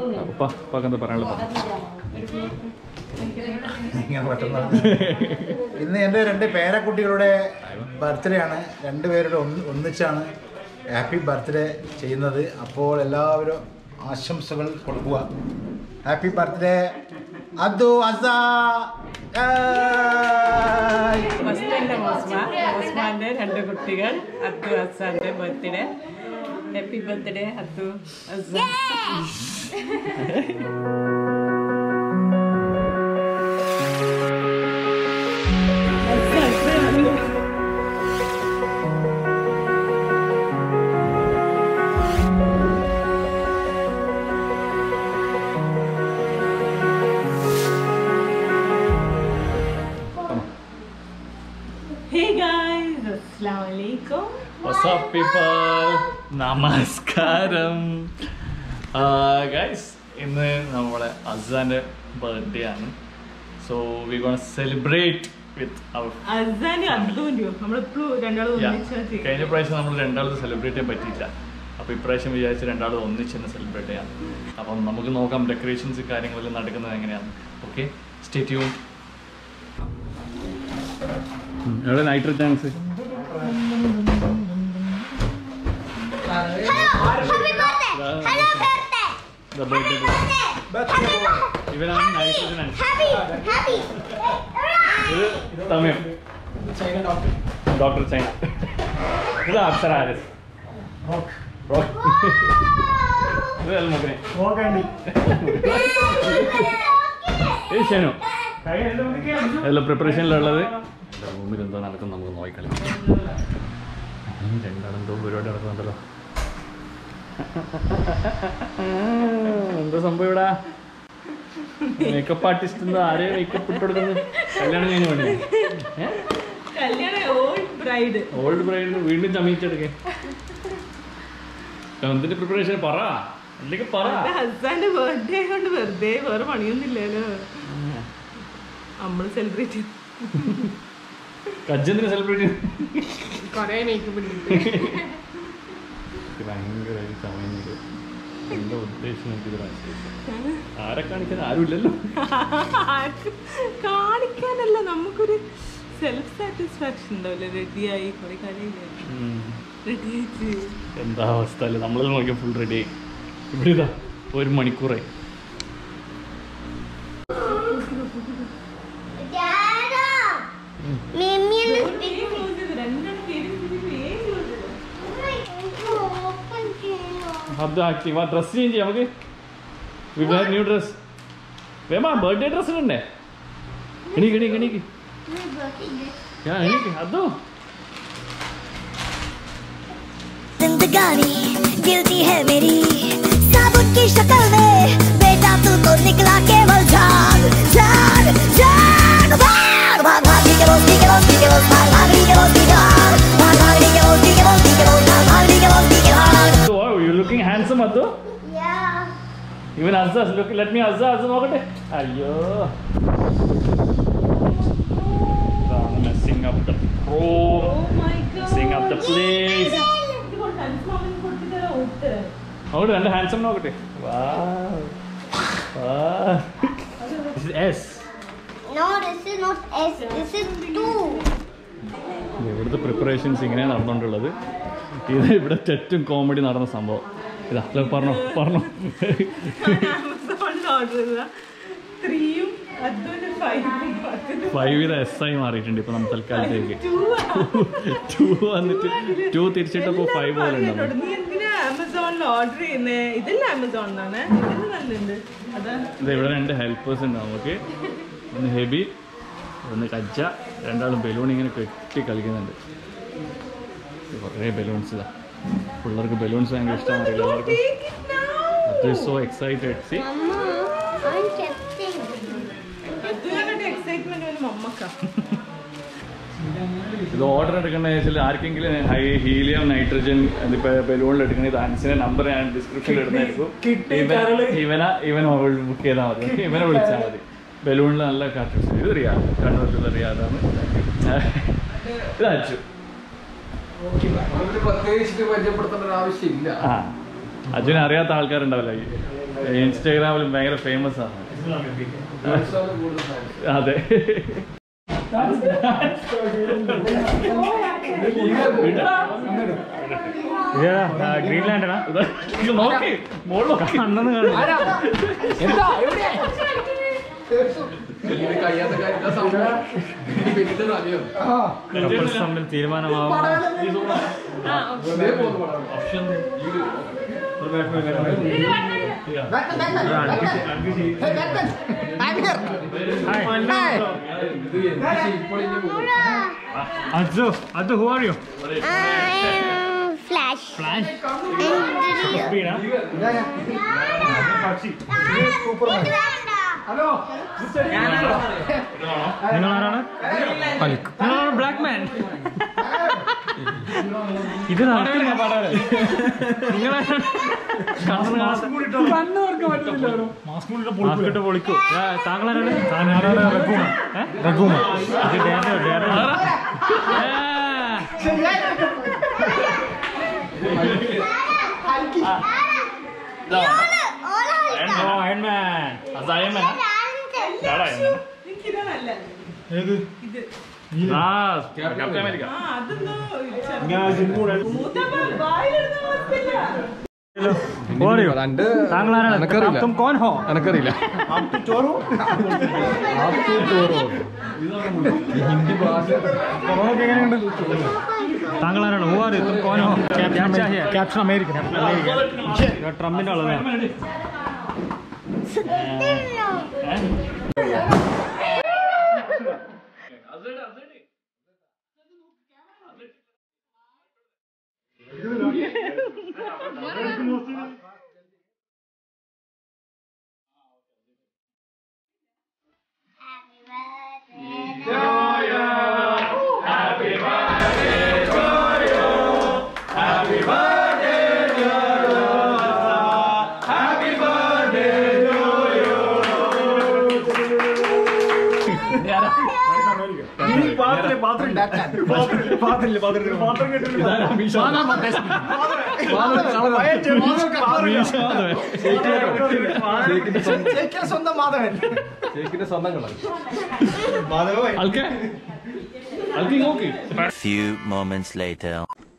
ഉപ്പ ഉപ്പാക്ക് എന്താ പറയാനുള്ളത് ഇങ്ങനെ പെട്ടെന്ന് ഇന്ന് എൻ്റെ രണ്ട് പേരക്കുട്ടികളുടെ ബർത്ത്ഡേ ആണ് രണ്ടുപേരുടെ ഒന്ന് ഒന്നിച്ചാണ് ഹാപ്പി ബർത്ത്ഡേ ചെയ്യുന്നത് അപ്പോൾ എല്ലാവരും ആശംസകൾ കൊടുക്കുക ഹാപ്പി ബർത്ത്ഡേ അദ്ദു അസ ഫസ്റ്റ് ഓസ്മാൻ ഓസ്മാന്റെ രണ്ട് കുട്ടികൾ അബ്ദു ഹസാന്റെ birthday happy birthday Abdu Hasan hey guys അസ്സലാമു അലൈക്കും വാട്സ്ആപ്പ് പീപ്പിൾ നമസ്കാരം ഗൈസ് ഇന്ന് നമ്മളെ അസാന്റെ ബർത്ത്ഡേ ആണ് so we gonna celebrate with our അസാനും അബ്ദുവിന്റെയോ നമ്മളെപ്പോഴും രണ്ടാളും ഒന്നിച്ചു കഴിഞ്ഞ പ്രാവശ്യം നമ്മൾ രണ്ടാളും സെലിബ്രേറ്റ് ചെയ്യാൻ പറ്റിയില്ല അപ്പോൾ ഇപ്രാവശ്യം വിചാരിച്ച് രണ്ടാളും ഒന്നിച്ച് തന്നെ സെലിബ്രേറ്റ് ചെയ്യാം അപ്പം നമുക്ക് നോക്കാം ഡെക്കറേഷൻസ് കാര്യങ്ങളെല്ലാം നടക്കുന്നത് എങ്ങനെയാണ് ഓക്കെ സ്റ്റേ ട്യൂൺ എവിടെ നൈറ്റ് ചാൻസ് ഇവനാണ് നൈട്രജൻ ഇത് തമിഴ് ഡോക്ടർ ചൈന ഇത് അപ്സര ആരിസ് ഇത് അൽമുഖനെ ഇത് ഷെനു എല്ലാം പ്രിപ്പറേഷനിലുള്ളത് റൂമിൽ എന്തോ നടക്കും നമുക്ക് നോക്കിക്കളി രണ്ടാളെന്തോ പരിപാടി നടക്കുന്നുണ്ടല്ലോ എന്താ സംഭവം ഇവിടെ മേക്കപ്പ് ആർട്ടിസ്റ്റ് എന്താ ആരെയും മേക്കപ്പ് ഇട്ട് കൊടുക്കുന്നത് കല്യാണം കഴിഞ്ഞ് വേണ്ടി കല്യാണം ഓൾഡ് ബ്രൈഡ് ഓൾഡ് ബ്രൈഡിന് വീണ്ടും ചമയിച്ചെടുക്കേ എന്തിന്റെ പ്രിപ്പറേഷൻ പറ അല്ലെങ്കിൽ പറ ഹസാന്റെ ബർത്ത്ഡേ കൊണ്ട് വെറുതെ വേറെ പണിയൊന്നുമില്ലല്ലോ നമ്മള് സെലിബ്രേറ്റ് ചെയ്തു കജ്ജന്തിനെ സെലിബ്രേറ്റ് കൊറേ മേക്കപ്പ് ഭയങ്കരമായി ചമയുന്നത് എന്താ ഉദ്ദേശം എനിക്കിത് മനസ്സിലായി ആരെ കാണിക്കാൻ ആരുമില്ലല്ലോ കാണിക്കാനല്ല നമുക്കൊരു സെൽഫ് സാറ്റിസ്ഫാക്ഷൻ ഉണ്ടാവില്ലേ റെഡിയായി കുറെ കാര്യമില്ലേ ഉം. റെഡി ആയിട്ട് എന്താ അവസ്ഥ അല്ലേ നമ്മൾ നോക്കിയ ഫുൾ റെഡി ആയി ഇവിടെ ഇതാ ഒരു മണിക്കൂറായി അത് ആക്റ്റീവ് ആ ഡ്രസ് ചേഞ്ച് ചെയ്യാം നമുക്ക് വിവാഹ ന്യൂ ഡ്രസ് വേമാ ബർത്ത്ഡേ ഡ്രസ് ഇടണ്ടേ എണീക്ക് എണീക്ക് എണീക്ക് ഞാൻ എണീക്ക് അതോ जिंदगानी गिरती है मेरी साबुन की शक्ल में बेटा तू तो निकला केवल जान जान जान भाग भाग भाग ठीक है बोल ठीक है बोल ठीक है बोल भाग भाग ठीक है बोल ठीक है भाग भाग भाग ठीक है बोल ठीक है बोल ठीक है बोल भाग भाग ठीक है बोल ठीक है भाग യു ലുക്കിംഗ് ഹാൻസം അതോ yeah ഇവൻ അസ ലുക്ക് ലെറ്റ് മീ അസ അസ നോക്കട്ടെ അയ്യോ messing up the room messing up the place നോക്കട്ടെ രണ്ട് ഹാൻസം നോക്കട്ടെ വാ yes no this is not s this is 2 ഇവിടുത്തെ പ്രിപ്പറേഷൻസ് ഇങ്ങനെയാണ് നടന്നുകൊണ്ടുള്ളത് ഇത് ഇവിടെ ഏറ്റവും കോമഡി നടന്ന സംഭവം ഇതാ അല്ല പറഞ്ഞോ പറഞ്ഞോ ആമസോണിൽ ഓർഡർ ചെയ്ത ത്രീയും അതുപോലെ ഫൈവും ഫൈവ് ഇത് എസ് ആയി മാറിയിട്ടുണ്ട് ഇപ്പൊ നമ്മൾ തൽക്കാലത്തേക്ക് ടു വന്നിട്ട് ടു തിരിച്ചിട്ടപ്പോ ഫൈവ് പോലെ ഉണ്ടാവും നീ എന്തിനാ ആമസോണിൽ ഓർഡർ ചെയ്യുന്നേ ഇതല്ല ആമസോണിലാണ് ഇതിന് നല്ലുണ്ട് അതാ ഇത് ഇവിടെ രണ്ട് ഹെൽപ്പേഴ്സ് ഉണ്ട് നമുക്ക് ഒന്ന് ഹെബി ഒന്ന് കജ്ജ രണ്ടാളും ബലൂൺ ഇങ്ങനെ കെട്ടി കളിക്കുന്നുണ്ട് കുറേ ബലൂൺസ് ഇതാ പിള്ളേർക്ക് ബലൂൺസ് ഭയങ്കര ഇഷ്ടമാണ് അറിയില്ല എല്ലാവർക്കും അത് so excited see mama i'm testing അതുകൊണ്ട് എക്സൈറ്റ്മെന്റ് ഒരു മമ്മക്ക ഇത് ഓർഡർ എടുക്കണമെന്ന് വെച്ചാൽ ആർക്കെങ്കിലും ഹൈ ഹീലിയം നൈട്രജൻ ഇതിപ്പോ ബലൂണിൽ എടുക്കണ ഇത് അൻസിന്റെ നമ്പർ ഞാൻ ഡിസ്ക്രിപ്ഷനിൽ ഇടുന്നതായിരിക്കും ഇവൻ- ഇവന ഇവൻ ബുക്ക് ചെയ്താൽ മതി ഇവനെ വിളിച്ചാൽ മതി ബലൂണിൽ നല്ല കാറ്റ് ഇത് റിയാദ് കണ്ണൂരിലുള്ള റിയാദാണ് ഇത് അച്ചു പ്രത്യേകിച്ചിട്ട് പരിചയപ്പെടുത്തേണ്ട ഒരു ആവശ്യമില്ല ആ അജുനെ അറിയാത്ത ആൾക്കാരുണ്ടാവില്ല ഈ ഇൻസ്റ്റാഗ്രാമിലും ഭയങ്കര ഫേമസ് ആണ് അതെ ഗ്രീൻലാൻഡാ ഇത് നോക്കി മോള് നോക്കി അണ്ണന്ന് കപ്പിൾസ് തമ്മിൽ തീരുമാനമാവും Aju Aju who are you Flash. Flash നിങ്ങൾ ആരാണ് നിങ്ങളാണ് ബ്ലാക്ക് മാൻ ഇത് നടക്കില്ല നിങ്ങളാരാണ് മാസ്കിട്ട് പൊളിക്കൂ ആ, താങ്കളാരാണ് ഏ? ഇത് ഡേറ്റ ഡേറ്റ അയൺമാൻ എനിക്കിതാ നല്ല ഇത് ആ ക്യാപ്റ്റൻ അമേരിക്ക ആ അതൊന്നും മൂത്തപ്പ വായിലിടുന്ന അവസ്ഥയില്ല താങ്കളാരാണ് തും കോൻ ഹോ എനക്കറിയില്ല താങ്കളാരാണ് ഹു ആർ തും കോൻ ഹോ ക്യാപ്റ്റൻ അമേരിക്ക ട്രംപിന്റെ ആളാണ് സ്വന്തം മാധവൻ ഷേക്കിന്റെ സ്വന്തം കളർ ആൾക്കെ ആൾക്ക് നോക്കി Few moments later.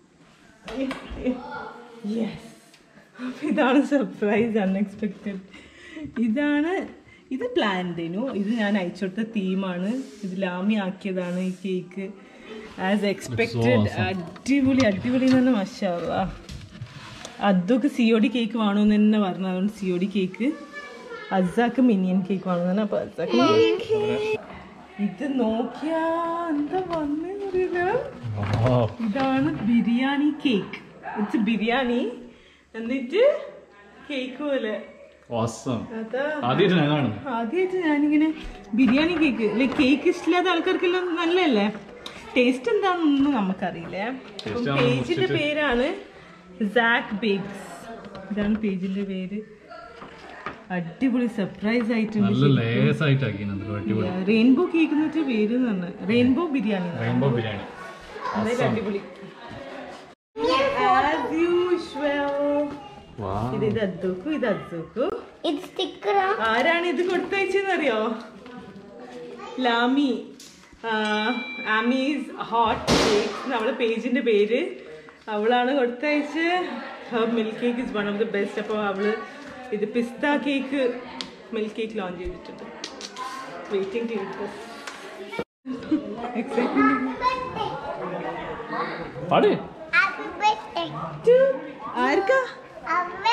യെസ് അപ്പൊ ഇതാണ് സർപ്രൈസ് അൺഎക്സ്പെക്റ്റഡ് ഇതാണ് ഇത് പ്ലാൻഡേനു ഇത് ഞാൻ അയച്ചുകൊടുത്ത തീമാണ് ഇത് ലാമി ആക്കിയതാണ് ഈ കേക്ക് ആസ് എക്സ്പെക്റ്റഡ് അടിപൊളി അടിപൊളി എന്ന് പറഞ്ഞാൽ മഷാവ അതൊക്കെ സി ഒ ഡി കേക്ക് വേണമെന്ന് തന്നെ പറഞ്ഞു അതുകൊണ്ട് സി ഒ ഡി കേക്ക് അസാക്ക് മിനിയൻ കേക്ക് വേണമെന്ന് അപ്പൊ അസാക്ക് മിനിയൻ കേക്ക് ഇത് നോക്കിയാ എന്താ വന്നറിയില്ല ഇതാണ് ബിരിയാണി കേക്ക് ഇറ്റ്സ് ബിരിയാണി എന്നിട്ട് കേക്ക് പോലെ ഓസം അതാ ആദ്യമായിട്ട് ഞാൻ കാണുന്നു ആദ്യമായിട്ട് ഞാനിങ്ങനെ ബിരിയാണി കേക്ക് ലൈക്ക് കേക്ക് ഇഷ്ടമില്ലാത്ത ആൾക്കാർക്കെല്ലാം നല്ലതല്ലേ ടേസ്റ്റ് എന്താണെന്നൊന്നും നമുക്കറിയില്ലേ അപ്പം Taste ആണ് പേജിന്റെ മുഷിച്ച്. പേരാണ് സാക്ക് ബേക്സ് ഇതാണ് പേജിന്റെ പേര് അടിപൊളി സർപ്രൈസ് ആയിട്ടുണ്ട് നല്ല ലേസ് ആയിട്ട് ആക്കിയത് അടിപൊളി റെയിൻബോ കേക്ക് എന്ന് വെച്ചാൽ പേര് എന്ന് പറഞ്ഞത് റെയിൻബോ ബിരിയാണി റെയിൻബോ ബിരിയാണി എന്തായാലും അടിപൊളി ആസ് യൂഷ്വൽ ഇത് ഇത് അദ്ദൂക്കു ഇത് അദ്ദൂക്കു It's sticker. ആരാണ് ഇത് കൊടുത്തയച്ചെന്നറിയോ ലാമി ആമീസ് ഹോട്ട് കേക്ക്സ് നമ്മളെ പേജിന്റെ പേര് അവളാണ് കൊടുത്തയച്ച് her milk cake is one of the best അപ്പോൾ അവള് ഇത് പിസ്ത കേക്ക് മിൽക്ക് കേക്ക് ലോഞ്ച് ചെയ്തിട്ടുണ്ട് വെയിറ്റിംഗ് ടു എക്സൈറ്റ്മെന്റ് പാടി Happy birthday. ആർക്കാ Happy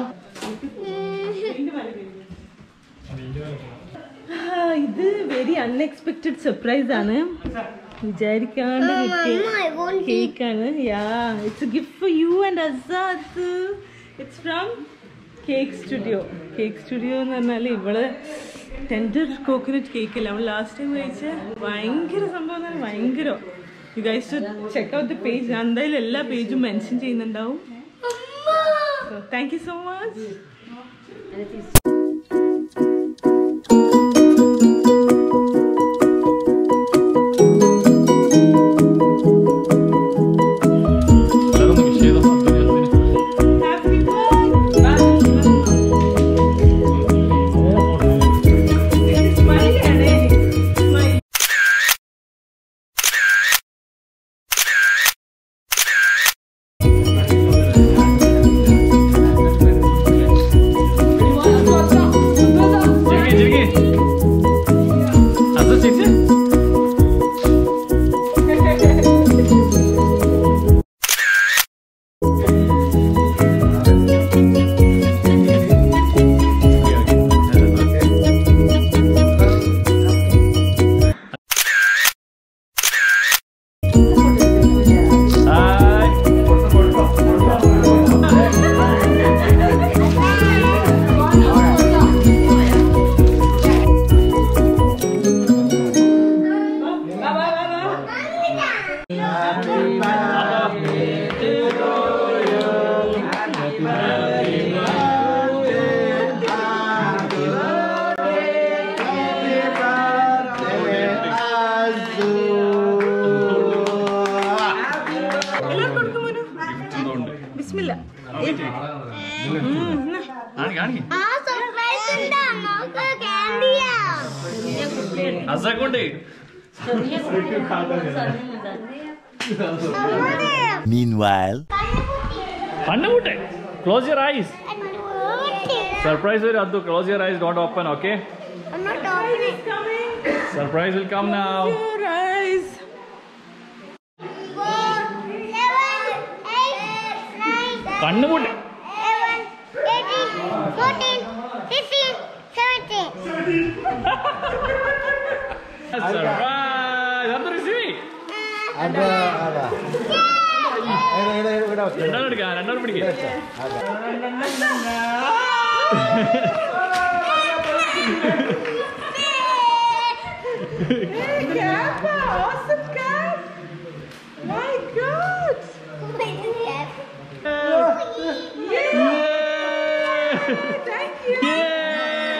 ആ, ഇത് വെരി അൺഎക്സ്പെക്ടഡ് സർപ്രൈസ് ആണ് വിചാരിക്കാണ്ട് കിട്ടിയ Mama, I want കേക്ക് ആണ് yeah it's gift for you and Asad it's from cake studio cake studio എന്ന് പറഞ്ഞാൽ ഇവള് ടെൻഡർ കോക്കനട്ട് കേക്ക് അല്ല അവൾ ലാസ്റ്റ് ടൈം കഴിച്ച ഭയങ്കര സംഭവം എന്ന് പറഞ്ഞാൽ ഭയങ്കര you guys to check out the page ഞാൻ എന്തായാലും എല്ലാ പേജും മെൻഷൻ ചെയ്യുന്നുണ്ടാവും താങ്ക് യു സോ മച്ച് എല്ലാവരും വിഷയം Happy birthday! അസക്കുണ്ടേ Meanwhile, കണ്ണുകൂട്ടെ ക്ലോസ് യുവർ ഐസ് സർപ്രൈസ് വരും അതു close your eyes don't open okay I'm not opening. Surprise will come now Your eyes. Four, seven, eight, nine, കണ്ണുകൂട്ടെ eleven, eighteen, fourteen, fifteen, seventeen. Surprise അത് receive അത് അതാ ഇവിടെ ഇവിടെ ഇവിടെ വെക്ക്. രണ്ടാളും എടുക്കാം രണ്ടാളും പിടിക്കാം Cap, awesome cap. My God. Thank you.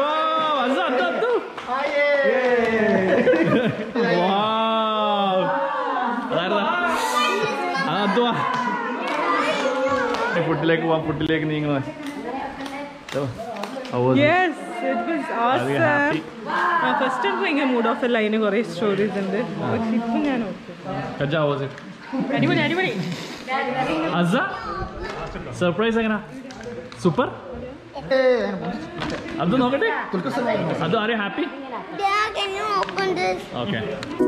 ഫുഡിലേക്ക് പോവാം ഫുഡിലേക്ക് നീങ്ങുക Yes, it was Are you happy? awesome. First നമുക്ക് ഭയങ്കര മൂഡ് ഓഫ് അല്ല അതിന് കുറേ സ്റ്റോറീസ് ഉണ്ട് പക്ഷെ ഇപ്പം ഞാൻ ഓക്കെ അടിപൊളി അടിപൊളി അസ സർപ്രൈസ് എങ്ങനാ സൂപ്പർ അത് നോക്കട്ടെ അത് ആരെ happy Dad, can you open this? Okay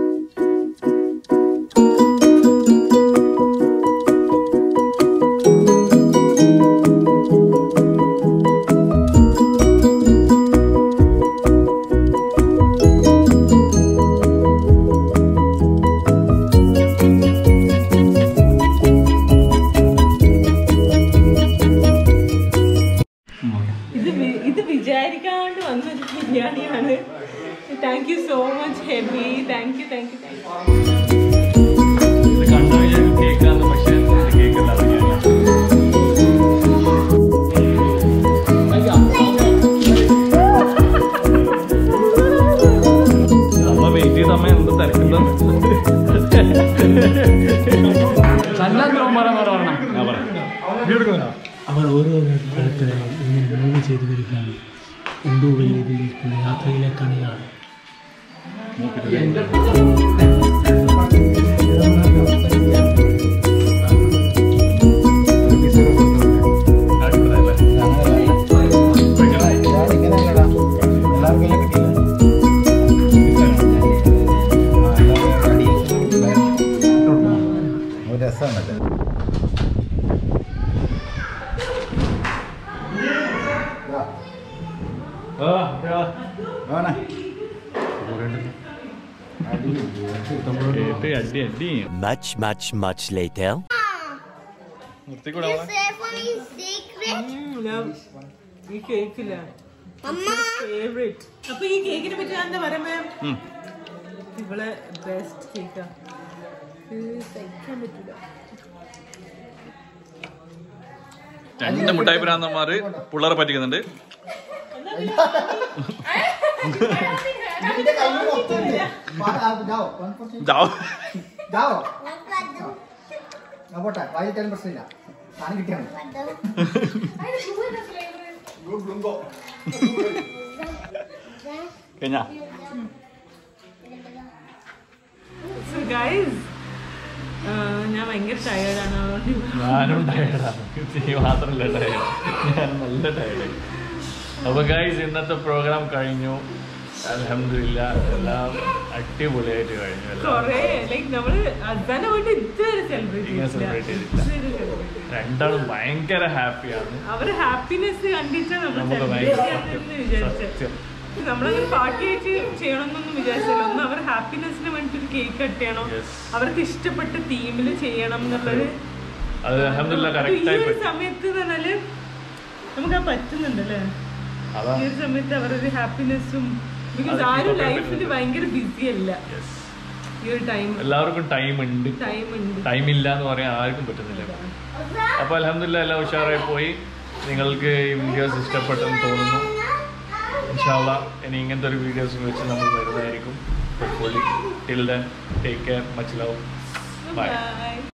ഇത് വി- ഇത് വിചാരിക്കാണ്ട് വന്നൊരു ബിരിയാണിയാണ് thank you so much heavy thank you thank you thank you ഇത് കണ്ടു കഴിഞ്ഞാൽ കേക്കാന്ന് പക്ഷേ കേക്ക് അല്ലാതെ അമ്മ വെയിറ്റ് ചെയ്ത് അമ്മ എന്ത് തിരക്കുണ്ടോ പറ പറ പറഞ്ഞ ഞാൻ പറയാം അവർ ഓരോ തരത്തിലായി ഇങ്ങനെ മൂവ് ചെയ്തു വരികയാണ് എന്തോ വലിയ ഇതിലേക്കുള്ള യാത്രയിലേക്കാണ് ഇയാൾ ഇങ്ങനെയല്ലടാ എല്ലാവർക്കും എല്ലാം കിട്ടിയില്ല ഒരു രസമാണത് വേണേ കേട്ട് അടി അടി much, much, much later. നിർത്തിക്കൂടാ You say for me secret? ഈ കേക്കില്ല Mama. ഫേവറേറ്റ് അപ്പൊ ഈ കേക്കിനെ പറ്റി ഞാൻ എന്താ പറയുമ്പോ ഉം. ഇവളെ ബെസ്റ്റ് കേക്കാ സഹിക്കാൻ പറ്റില്ല രണ്ട് മുട്ടായി ഭ്രാന്തന്മാര് പിള്ളേരെ പറ്റിക്കുന്നുണ്ട് ഇതിന്റെ കയ്യിൽ മൊത്തമുണ്ട്. വാ, ആ, ജാവോ. Joao Joao. Padu. ആ, പോട്ടെ വായിച്ചാലും പ്രശ്നമില്ല സാധനം കിട്ടിയാണ് Padu. കഴിഞ്ഞാ സോ ഗൈസ് ഞാൻ ഭയങ്കര ടയേർഡാണ് അതുകൊണ്ട് ഞാനും ടയർഡാണ് നീ മാത്രമല്ല ടയർഡ് ഞാൻ നല്ല ടയർഡായി അപ്പൊ ഗൈസ് ഇന്നത്തെ പ്രോഗ്രാം കഴിഞ്ഞു അലഹമില്ല എല്ലാം അടിപൊളിയായിട്ട് കഴിഞ്ഞു എല്ലാം കൊറേ ലൈക്ക് നമ്മള് അതാണ് പോയിട്ട് ഇതുവരെ സെലിബ്രേറ്റ് ഇങ്ങനെ celebrate ചെയ്തിട്ടില്ല. രണ്ടാളും ഭയങ്കര ഹാപ്പിയാണ് അവര് ഹാപ്പിനെസ് കണ്ടിട്ടാണ് നമ്മൾ നമുക്ക് സെലിബ്രേറ്റ് ഭയങ്കര ചെയ്യാമെന്ന് വിചാരിച്ചത് സത്യം നമ്മളങ്ങനെ പാർട്ടിയായിട്ട് ചെയ്യണമെന്നൊന്നും വിചാരിച്ചില്ല ഒന്ന് അവർ ഹാപ്പിനെസ്സിന് വേണ്ടിട്ട് ഒരു കേക്ക് കട്ട് ചെയ്യണം Yes. അവർക്ക് ഇഷ്ടപ്പെട്ട തീമിൽ ചെയ്യണം എന്നുള്ളത് അത് അലഹമില്ല അപ്പൊ ഈ കറക്റ്റായി ഒരു സമയത്ത് എന്ന് പറഞ്ഞാല് നമുക്ക് ആ പറ്റുന്നുണ്ട് അല്ലേ ഈ അതാണ് ഒരു സമയത്ത് അവരൊരു ഹാപ്പിനെസ്സും ബിക്കോസ് അത് ആരും keep up ലൈഫിൽ ചെയ്യാൻ ഭയങ്കര ബിസി അല്ല Yes. ഈ ഒരു ടൈം എല്ലാവർക്കും ടൈം ഉണ്ട് ടൈം ഉണ്ട് ടൈം ഇല്ല എന്ന് പറയാൻ ആർക്കും പറ്റുന്നില്ല അപ്പോൾ അലഹമില്ല എല്ലാം ഉഷാറായി പോയി നിങ്ങൾക്ക് ഈ വീഡിയോസ് ഇഷ്ടപ്പെട്ടെന്ന് തോന്നുന്നു ഇൻഷാല്ല ഇനി ഇങ്ങനത്തെ ഒരു വീഡിയോസ് വെച്ച് നമ്മൾ വരുന്നതായിരിക്കും hopefully till then take care much love bye Bye.